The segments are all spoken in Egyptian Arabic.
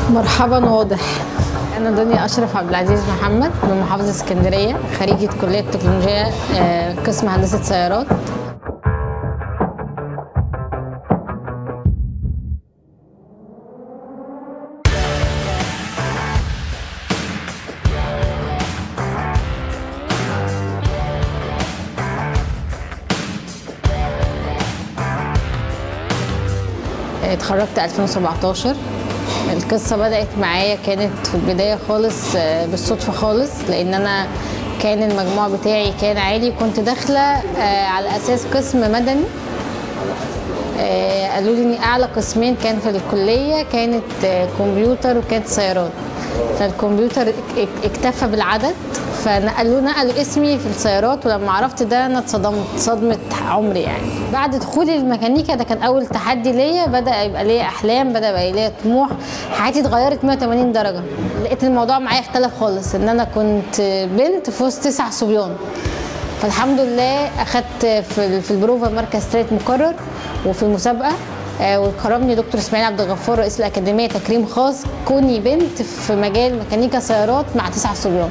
مرحبا واضح أنا دنيا أشرف عبد العزيز محمد من محافظة اسكندرية خريجة كلية التكنولوجيا آه، قسم هندسة سيارات اتخرجت 2017 القصة بدأت معايا كانت في البداية خالص آه، بالصدفة خالص لأن أنا كان المجموع بتاعي كان عالي كنت داخلة آه، على أساس قسم مدني آه، قالوا لي إن أعلى قسمين كان في الكلية كانت آه، كمبيوتر وكانت سيارات فالكمبيوتر اك- اك- اكتفى بالعدد فنقلوا نقلوا اسمي في السيارات ولما عرفت ده انا اتصدمت صدمه عمري يعني بعد دخولي الميكانيكا ده كان اول تحدي ليا بدا يبقى ليا احلام بدا يبقى ليا طموح حياتي اتغيرت 180 درجه لقيت الموضوع معايا اختلف خالص ان انا كنت بنت في وسط تسع صبيان فالحمد لله اخدت في ال- في البروفا مركز ثالث مقرر وفي المسابقه آه، وكرمني دكتور اسماعيل عبد الغفار رئيس الاكاديميه تكريم خاص كوني بنت في مجال ميكانيكا سيارات مع تسع صبيان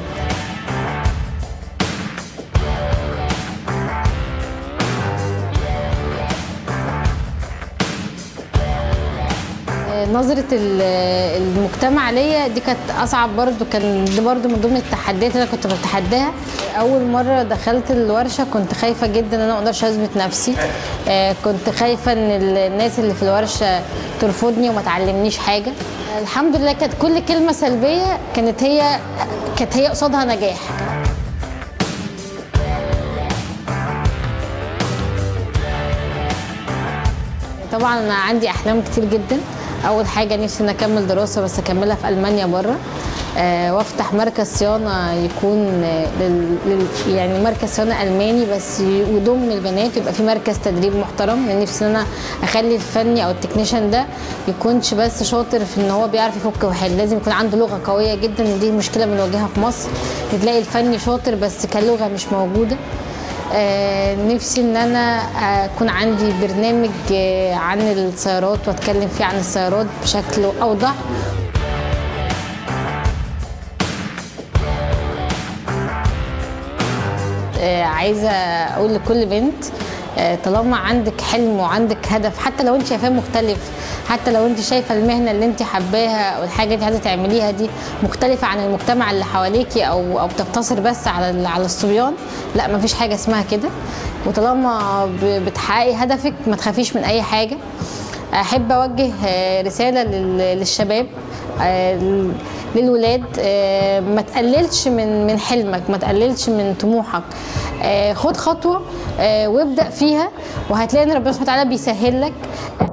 نظرة ال- المجتمع ليا دي كانت أصعب برضو كان دي برضو من ضمن التحديات اللي أنا كنت بتحداها أول مرة دخلت الورشة كنت خايفة جدا إن أنا مقدرش أثبت نفسي آه، كنت خايفة إن ال- الناس اللي في الورشة ترفضني وما تعلمنيش حاجة الحمد لله كانت كل كلمة سلبية كانت هي كانت هي قصادها نجاح طبعا انا عندي احلام كتير جدا اول حاجه نفسي اني اكمل دراسه بس اكملها في المانيا بره آه وافتح مركز صيانه يكون آه، لل... لل... يعني مركز صيانه الماني بس يضم البنات يبقى في مركز تدريب محترم لان نفسي ان انا اخلي الفني او التكنيشن ده يكونش بس شاطر في ان هو بيعرف يفك ويحل لازم يكون عنده لغه قويه جدا ودي مشكله بنواجهها في مصر تلاقي الفني شاطر بس كلغه مش موجوده آه، نفسي ان انا اكون عندي برنامج آه، عن السيارات واتكلم فيه عن السيارات بشكل اوضح آه، عايزه اقول لكل بنت آه، طالما عندك حلم وعندك هدف حتى لو انت شايفاه مختلف حتى لو انت شايفه المهنه اللي انت حباها او الحاجه اللي انت عايزه تعمليها دي مختلفه عن المجتمع اللي حواليكي او او بتقتصر بس على ال- على الصبيان لا مفيش حاجه اسمها كده وطالما ب- بتحققي هدفك ما تخافيش من اي حاجه احب اوجه آه، رساله لل- للشباب آه، ل- للولاد آه، ما تقللش من من حلمك ما تقللش من طموحك آه، خد خطوه آه، وابدا فيها وهتلاقي ان ربنا سبحانه وتعالى بيسهل لك